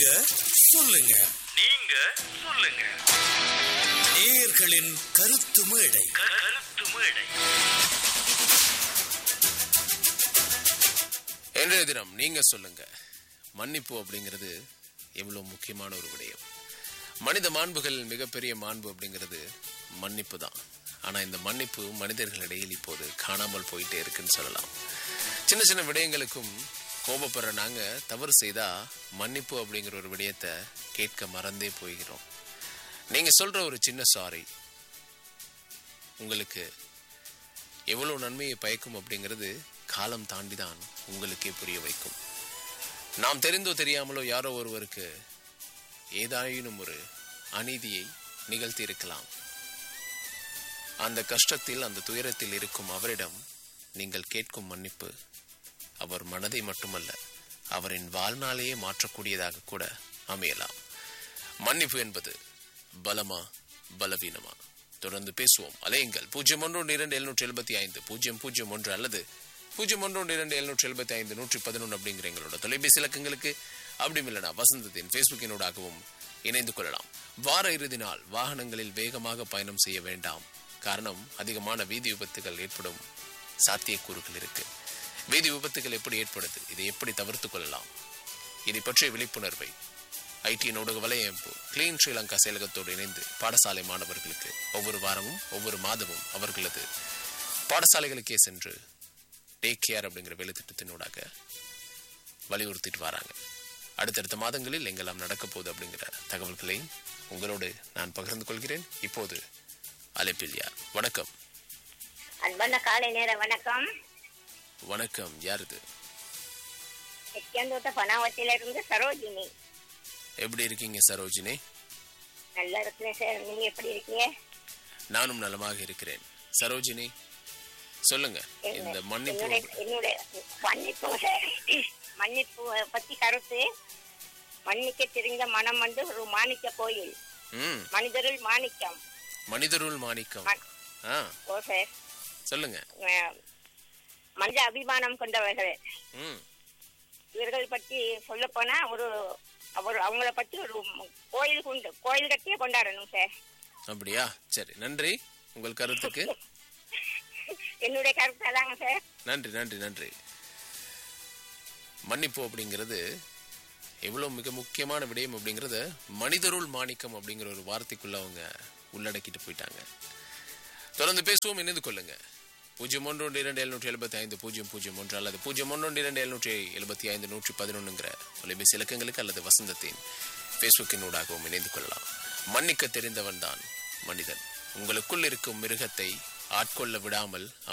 சொல்லுங்க நீங்க சொல்லுங்க நேயர்களின் கருத்து மேடை கருத்து மேடை இன்றைய தினம் நீங்க சொல்லுங்க மன்னிப்பு அப்படிங்கிறது எவ்வளவு முக்கியமான ஒரு விடயம் மனித மாண்புகள் மிகப்பெரிய மாண்பு அப்படிங்கிறது மன்னிப்பு தான் ஆனா இந்த மன்னிப்பு மனிதர்களிடையில் இப்போது காணாமல் போயிட்டே இருக்குன்னு சொல்லலாம் சின்ன சின்ன விடயங்களுக்கும் கோபப்படுற நாங்க தவறு செய்தா மன்னிப்பு அப்படிங்கிற ஒரு விடயத்தை கேட்க மறந்தே போகிறோம் நீங்க சொல்ற ஒரு சின்ன சாரி உங்களுக்கு எவ்வளவு நன்மையை பயக்கும் அப்படிங்கிறது காலம் தாண்டி தான் உங்களுக்கே புரிய வைக்கும் நாம் தெரிந்தோ தெரியாமலோ யாரோ ஒருவருக்கு ஏதாயினும் ஒரு அநீதியை நிகழ்த்தி இருக்கலாம் அந்த கஷ்டத்தில் அந்த துயரத்தில் இருக்கும் அவரிடம் நீங்கள் கேட்கும் மன்னிப்பு அவர் மனதை மட்டுமல்ல அவரின் வாழ்நாளையே மாற்றக்கூடியதாக கூட அமையலாம் மன்னிப்பு என்பது பலமா பலவீனமா தொடர்ந்து பேசுவோம் அலையுங்கள் பூஜ்ஜியம் ஒன்று ஒன்று இரண்டு எழுநூற்றி எழுபத்தி ஐந்து பூஜ்ஜியம் பூஜ்ஜியம் ஒன்று அல்லது பூஜ்ஜியம் ஒன்று ஒன்று இரண்டு எழுநூற்றி எழுபத்தி ஐந்து நூற்றி பதினொன்று அப்படிங்கிற எங்களோட தொலைபேசி இலக்கங்களுக்கு அப்படி இல்லைனா வசந்தத்தின் ஃபேஸ்புக்கினூடாகவும் இணைந்து கொள்ளலாம் வார இறுதி நாள் வாகனங்களில் வேகமாக பயணம் செய்ய வேண்டாம் காரணம் அதிகமான வீதி விபத்துகள் ஏற்படும் சாத்தியக்கூறுகள் இருக்கு வீதி விபத்துகள் எப்படி ஏற்படுது இதை எப்படி தவிர்த்து கொள்ளலாம் இதை பற்றிய விழிப்புணர்வை ஐடி ஊடக வலையமைப்பு கிளீன் ஸ்ரீலங்கா செயலகத்தோடு இணைந்து பாடசாலை மாணவர்களுக்கு ஒவ்வொரு வாரமும் ஒவ்வொரு மாதமும் அவர்களது பாடசாலைகளுக்கே சென்று டேக் கேர் அப்படிங்கிற வேலை திட்டத்தினூடாக வலியுறுத்திட்டு வராங்க அடுத்தடுத்த மாதங்களில் எங்கெல்லாம் நடக்க போகுது அப்படிங்கிற தகவல்களையும் உங்களோடு நான் பகிர்ந்து கொள்கிறேன் இப்போது அழைப்பில் யார் வணக்கம் அன்பான காலை நேர வணக்கம் வணக்கம் யார் இது எட்டியாந்தோட்ட பனாவத்தில இருந்து சரோஜினி எப்படி இருக்கீங்க சரோஜினி நல்லா இருக்கிறேன் சார் நீங்க எப்படி இருக்கீங்க நானும் நலமாக இருக்கிறேன் சரோஜினி சொல்லுங்க இந்த மன்னிப்பு என்னுடைய என்னுடைய மன்னிப்பு சார் மன்னிப்பு பத்தி கருத்து மன்னிக்க தெரிந்த மனம் வந்து ஒரு மாணிக்க கோயில் ம் மனிதருள் மாணிக்கம் மனிதருள் மாணிக்கம் ம- ஆ ஓ சார் சொல்லுங்க அஹ், மனித அபிமானம் கொண்டவர்கள் ம் இவர்கள் பற்றி சொல்ல போனா ஒரு அவர் அவங்கள பத்தி ஒரு கோயில் கொண்டு கோயில் கட்டியே கொண்டாடணும் சார் அப்படியா சரி நன்றி உங்கள் கருத்துக்கு என்னுடைய கருத்து அதாங்க சார் நன்றி நன்றி நன்றி மன்னிப்பு அப்படிங்கிறது எவ்வளவு மிக முக்கியமான விடயம் அப்படிங்கறத மனிதருள் மாணிக்கம் அப்படிங்கிற ஒரு வார்த்தைக்குள்ள அவங்க உள்ளடக்கிட்டு போயிட்டாங்க தொடர்ந்து பேசுவோம் இணைந்து கொள்ளுங்க பூஜ்ஜியம் ஒன்று ஒன்று இரண்டு எழுநூற்றி எழுபத்தி ஐந்து பூஜ்ஜியம் பூஜ்ஜியம் ஒன்று அல்லது பூஜ்ஜியம் ஒன்று ஒன்று இரண்டு எழுநூற்றி எழுபத்தி ஐந்து நூற்றி பதினொன்றுங்கிற தொலைபேசி இலக்கங்களுக்கு அல்லது வசந்தத்தின் ஃபேஸ்புக்கின் ஊடாகவும் இணைந்து கொள்ளலாம் மன்னிக்க தெரிந்தவன் தான் மனிதன் உங்களுக்குள் இருக்கும் மிருகத்தை ஆட்கொள்ள விடாமல்